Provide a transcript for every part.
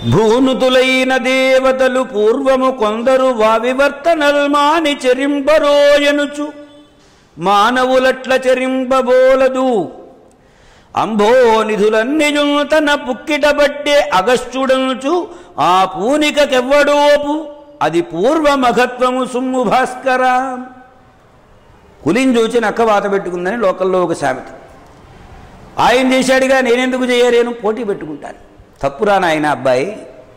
భూనుతులైన దేవతలు పూర్వము కొందరు వావివర్తనల్మాని చెరింపరోయనుచు మానవులట్ల చెరింపబోలదు అంభో నిధులన్నిజు తన పుక్కిటబట్టే అగస్త్యుడనుచు ఆ పూనికకెవ్వడోపు అది పూర్వమఘత్వము సుమ్ము భాస్కర కులిని చూచి నక్క వాత పెట్టుకుందని లోకల్లో ఒక సామెత ఆయన చేశాడుగా నేనెందుకు చేయలేను పోటీ పెట్టుకుంటాను తప్పురా నాయన అబ్బాయి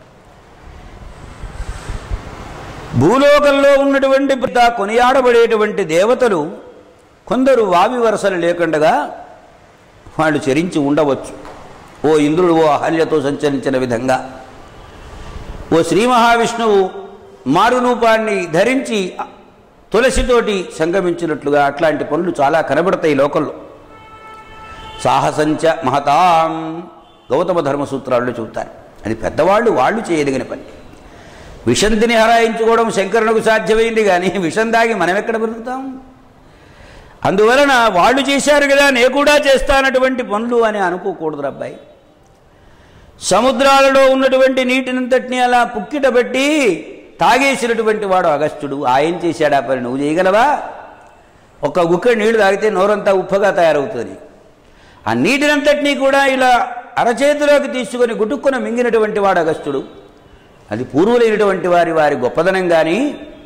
భూలోకంలో ఉన్నటువంటి పెద్ద కొనియాడబడేటువంటి దేవతలు కొందరు వావి వరసలు లేకుండగా వాళ్ళు చరించి ఉండవచ్చు ఓ ఇంద్రుడు ఓ అహల్యతో సంచరించిన విధంగా ఓ శ్రీ మహావిష్ణువు మారు రూపాన్ని ధరించి తులసితోటి సంగమించినట్లుగా అట్లాంటి పనులు చాలా కనబడతాయి లోకంలో సాహసంచ మహతాం గౌతమ ధర్మసూత్రాల్లో చెబుతారు అది పెద్దవాళ్ళు వాళ్ళు చేయదగిన పని విషం తిని హరాయించుకోవడం శంకరునికి సాధ్యమైంది కానీ విషం దాగి మనం ఎక్కడ బతుకుతాం అందువలన వాళ్ళు చేశారు కదా నే కూడా చేస్తానటువంటి పనులు అని అనుకోకూడదు అబ్బాయి సముద్రాలలో ఉన్నటువంటి నీటినంతటిని అలా పుక్కిట పెట్టి తాగేసినటువంటి వాడు అగస్త్యుడు ఆయన చేశాడు ఆ పని నువ్వు చేయగలవా ఒక గుక్క నీళ్లు తాగితే నోరంతా ఉప్పగా తయారవుతుంది ఆ నీటినంతటినీ కూడా ఇలా అరచేతిలోకి తీసుకొని గుటుక్కున మింగినటువంటి వాడు అగస్త్యుడు అది పూర్వులైనటువంటి వారి వారి గొప్పదనం కానీ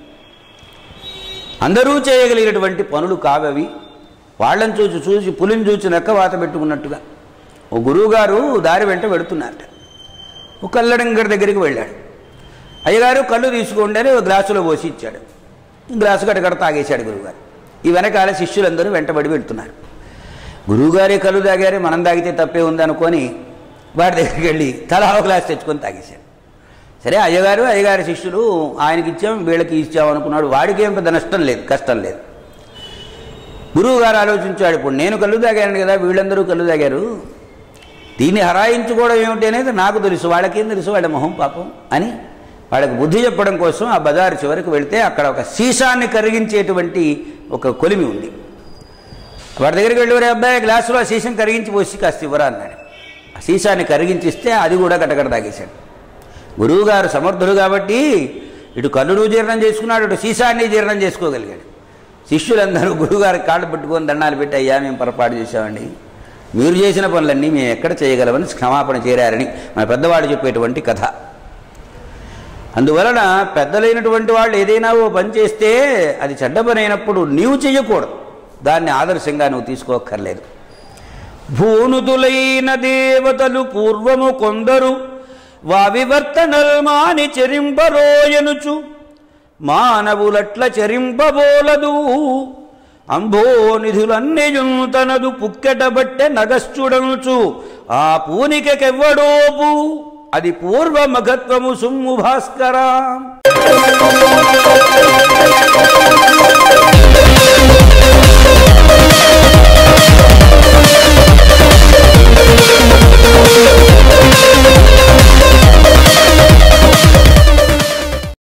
అందరూ చేయగలిగినటువంటి పనులు కావవి వాళ్ళని చూసి చూసి పులిని చూసి నెక్క వాత పెట్టుకున్నట్టుగా ఓ గురువుగారు దారి వెంట వెడుతున్నారట ఒక కల్లడంగడి దగ్గరికి వెళ్ళాడు అయ్యగారు కళ్ళు తీసుకోండి అని ఒక గ్లాసులో పోసి ఇచ్చాడు గ్లాసు గడగడ తాగేశాడు గురువుగారు ఈ వెనకాల శిష్యులందరూ వెంటబడి వెళ్తున్నారు గురువుగారే కళ్ళు తాగారే మనం తాగితే తప్పే ఉంది అనుకొని వాడి దగ్గరికి వెళ్ళి తలా ఒక గ్లాస్ తెచ్చుకొని తాగేశాడు సరే అయ్యగారు అయ్యగారి శిష్యులు ఆయనకి ఇచ్చాం వీళ్ళకి ఇచ్చాం అనుకున్నాడు వాడికి ఏం పెద్ద నష్టం లేదు కష్టం లేదు గురువు గారు ఆలోచించాడు ఇప్పుడు నేను కళ్ళు తాగాను కదా వీళ్ళందరూ కళ్ళు తాగారు దీన్ని హరాయించుకోవడం ఏమిటి అనేది నాకు తెలుసు వాళ్ళకేం తెలుసు వాళ్ళ మొహం పాపం అని వాళ్ళకి బుద్ధి చెప్పడం కోసం ఆ బజారు చివరికి వెళితే అక్కడ ఒక సీసాన్ని కరిగించేటువంటి ఒక కొలిమి ఉంది వాడి దగ్గరికి వెళ్ళి "ఒరే అబ్బాయి గ్లాసులో ఆ సీసం కరిగించి పోసి కాస్త ఇవ్వరా అన్నాడు ఆ సీసాన్ని కరిగించిస్తే అది కూడా గటగడ తాగేశాడు గురువుగారు సమర్థుడు కాబట్టి ఇటు కన్నుడు జీర్ణం చేసుకున్నాడు ఇటు సీసాన్ని జీర్ణం చేసుకోగలిగాడు శిష్యులందరూ గురువుగారి కాళ్ళు పట్టుకొని దండాలు పెట్టి అయ్యా మేము పొరపాటు చేశామండి మీరు చేసిన పనులన్నీ మేము ఎక్కడ చేయగలమని క్షమాపణ చేరారని మన పెద్దవాడు చెప్పేటువంటి కథ అందువలన పెద్దలైనటువంటి వాళ్ళు ఏదైనా ఓ పని చేస్తే అది చెడ్డ పని అయినప్పుడు నీవు చెయ్యకూడదు దాన్ని ఆదర్శంగా నువ్వు తీసుకోక్కర్లేదు భూనుతులైన దేవతలు పూర్వము కొందరు వావివర్తనల్మాని చెరింపరోయనుచు మానవులట్ల చెరింపబోలదు అంభో నిధులన్నీయు తనదు పుక్కెటబట్టె నగశ్చుడనుచు ఆ పూనికెవ్వడోపు అది పూర్వమఘత్వము సుమ్ము భాస్కరా